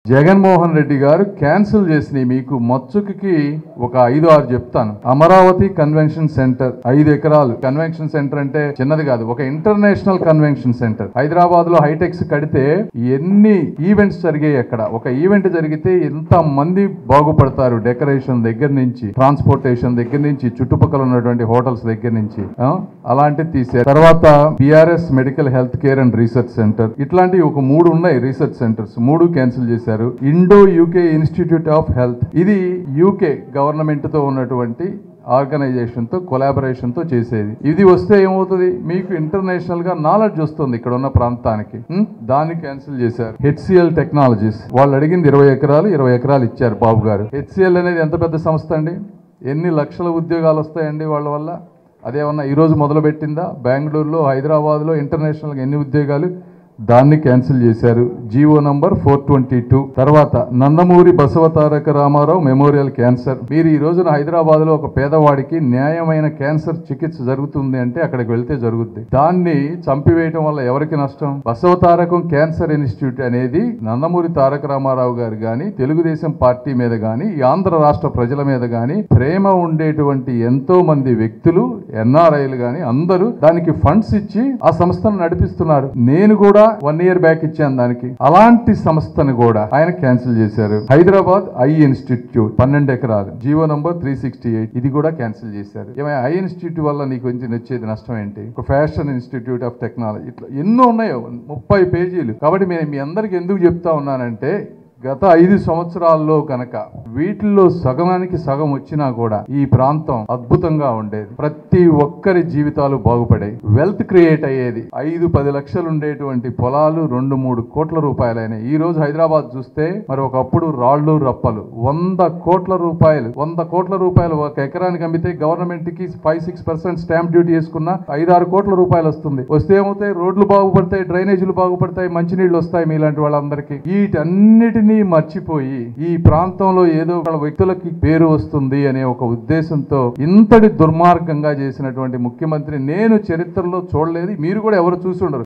జగన్మోహన్ రెడ్డి గారు క్యాన్సిల్ చేసిన మీకు మచ్చుకి ఒక ఐదు ఆరు చెప్తాను అమరావతి కన్వెన్షన్ సెంటర్ ఐదు ఎకరాలు కన్వెన్షన్ సెంటర్ అంటే చిన్నది కాదు ఒక ఇంటర్నేషనల్ కన్వెన్షన్ సెంటర్ హైదరాబాద్ లో హైటెక్స్ కడితే ఎన్ని ఈవెంట్స్ జరిగాయి అక్కడ ఒక ఈవెంట్ జరిగితే ఎంత మంది బాగుపడతారు డెకరేషన్ దగ్గర నుంచి ట్రాన్స్పోర్టేషన్ దగ్గర నుంచి చుట్టుపక్కల ఉన్నటువంటి హోటల్స్ దగ్గర నుంచి ఆ? అలాంటివి తీసారు తర్వాత BRS medical health care and research centre ఇట్లాంటివి ఒక మూడు ఉన్నాయి రీసెర్చ్ సెంటర్స్ మూడు క్యాన్సిల్ చేశారు Indo UK institute of health ఇది యూకే గవర్నమెంట్ తో ఉన్నటువంటి ఆర్గనైజేషన్ తో కొలాబరేషన్ తో చేసేది ఇది వస్తే ఏమవుతుంది మీకు ఇంటర్నేషనల్ గా నాలెడ్జ్ వస్తుంది ఇక్కడ ఉన్న ప్రాంతానికి ఉం? దాన్ని క్యాన్సిల్ చేశారు హెచ్సిఎల్ టెక్నాలజీస్ వాళ్ళు అడిగింది ఇరవై ఎకరాలు ఇరవై ఎకరాలు ఇచ్చారు బాబు గారు హెచ్సిఎల్ అనేది ఎంత పెద్ద సంస్థ అండి ఎన్ని లక్షల ఉద్యోగాలు వస్తాయండి వాళ్ళ వల్ల అదేమన్నా ఈరోజు మొదలుపెట్టిందా బెంగళూరులో హైదరాబాద్లో ఇంటర్నేషనల్గా ఎన్ని ఉద్యోగాలు దాన్ని క్యాన్సిల్ చేశారు GO number four twenty two తర్వాత నందమూరి బసవతారక రామారావు మెమోరియల్ క్యాన్సర్ మీరు ఈ రోజున హైదరాబాద్ లో ఒక పేదవాడికి న్యాయమైన క్యాన్సర్ చికిత్స జరుగుతుంది అంటే అక్కడికి వెళ్తే జరుగుద్ది దాన్ని చంపివేయటం వల్ల ఎవరికి నష్టం బసవతారకం క్యాన్సర్ ఇన్స్టిట్యూట్ అనేది నందమూరి తారక రామారావు గారు గాని తెలుగుదేశం పార్టీ మీద గాని ఈ ఆంధ్ర రాష్ట్ర ప్రజల మీద గాని ప్రేమ ఉండేటువంటి ఎంతో మంది వ్యక్తులు ఎన్ఆర్ఐలు గాని అందరూ దానికి ఫండ్స్ ఇచ్చి ఆ సంస్థను నడిపిస్తున్నారు నేను కూడా వన్ ఇయర్ బ్యాక్ ఇచ్చాను దానికి అలాంటి సంస్థను కూడా ఆయన క్యాన్సిల్ చేశారు హైదరాబాద్ ఐ ఇన్స్టిట్యూట్ పన్నెండు ఎకరాలు GO number three sixty eight ఇది కూడా క్యాన్సిల్ చేశారు ఏమైనా ఐ ఇన్స్టిట్యూట్ వల్ల నీకు కొంచెం వచ్చేది నష్టం ఏంటి ఒక ఫ్యాషన్ ఇన్స్టిట్యూట్ ఆఫ్ టెక్నాలజీ ఇట్లా ఎన్నో ఉన్నాయో ముప్పై పేజీలు కాబట్టి నేను మీ అందరికి ఎందుకు చెప్తా ఉన్నానంటే గత ఐదు సంవత్సరాల్లో కనుక వీటిల్లో సగమానికి సగం వచ్చినా కూడా ఈ ప్రాంతం అద్భుతంగా ఉండేది ప్రతి ఒక్కరి జీవితాలు బాగుపడాయి వెల్త్ క్రియేట్ అయ్యేది ఐదు పది లక్షలు ఉండేటువంటి పొలాలు రెండు మూడు కోట్ల రూపాయలైనాయి ఈ రోజు హైదరాబాద్ చూస్తే మరి ఒకప్పుడు రాళ్ళు రప్పలు వంద కోట్ల రూపాయలు వంద కోట్ల రూపాయలు ఒక ఎకరానికి అమ్మితే గవర్నమెంట్ కి five six percent stamp duty వేసుకున్న ఐదు ఆరు కోట్ల రూపాయలు వస్తుంది వస్తే ఏమవుతాయి రోడ్లు బాగుపడతాయి డ్రైనేజీలు బాగుపడతాయి మంచినీళ్ళు వస్తాయి మీలాంటి వాళ్ళందరికీ వీటన్నిటినీ మర్చిపోయి ఈ ప్రాంతంలో ఏదో ఒక వ్యక్తులకి పేరు వస్తుంది అనే ఒక ఉద్దేశంతో ఇంతటి దుర్మార్గంగా చేసినటువంటి ముఖ్యమంత్రి నేను చరిత్రలో చూడలేదు మీరు కూడా ఎవరు చూసి ఉండరు